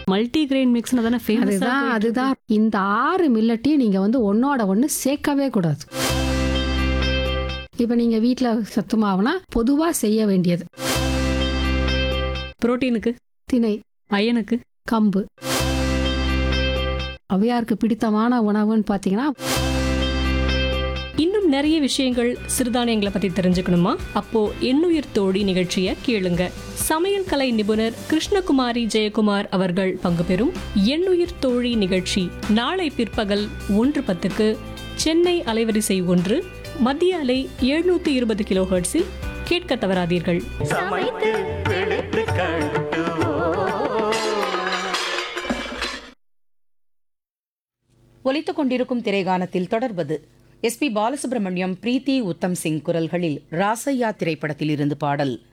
multi grain மிக்ஸ்னு தானே famous அதுதான் அதுதான் இந்த ஆறு மில்லட்டையும் நீங்க வந்து ஒன்னோட ஒன்று சேர்க்கவே கூடாது இப்போ நீங்க வீட்டில் சத்து மாவுனா பொதுவாக செய்ய வேண்டியது புரோட்டீனுக்கு திணை அயனுக்கு கம்பு அவையாருக்கு பிடித்தமான உணவுன்னு பார்த்தீங்கன்னா இன்னும் நிறைய விஷயங்கள் சிறுதானியங்களை பத்தி தெரிஞ்சுக்கணுமா அப்போ எண்ணுயிர் தோழி நிகழ்ச்சியை கேளுங்க சமையல் கலை நிபுணர் கிருஷ்ணகுமாரி ஜெயக்குமார் அவர்கள் பங்கு பெறும் எண்ணுயிர் தோழி நிகழ்ச்சி நாளை பிற்பகல் ஒன்று பத்துக்கு சென்னை அலைவரிசை ஒன்று மத்திய அலை எழுநூத்தி இருபது கிலோ ஹெர்ட்ஸில் கேட்க தவறாதீர்கள் சமைத்து பிழைத்து ஒலித்துக் கொண்டிருக்கும் திரைகானத்தில் தொடர்வது எஸ்பி பாலசுப்ரமணியம் பிரீத்தி உத்தம் சிங் குரல்களில் ராசையா திரைப்படத்தில் இருந்து பாடல்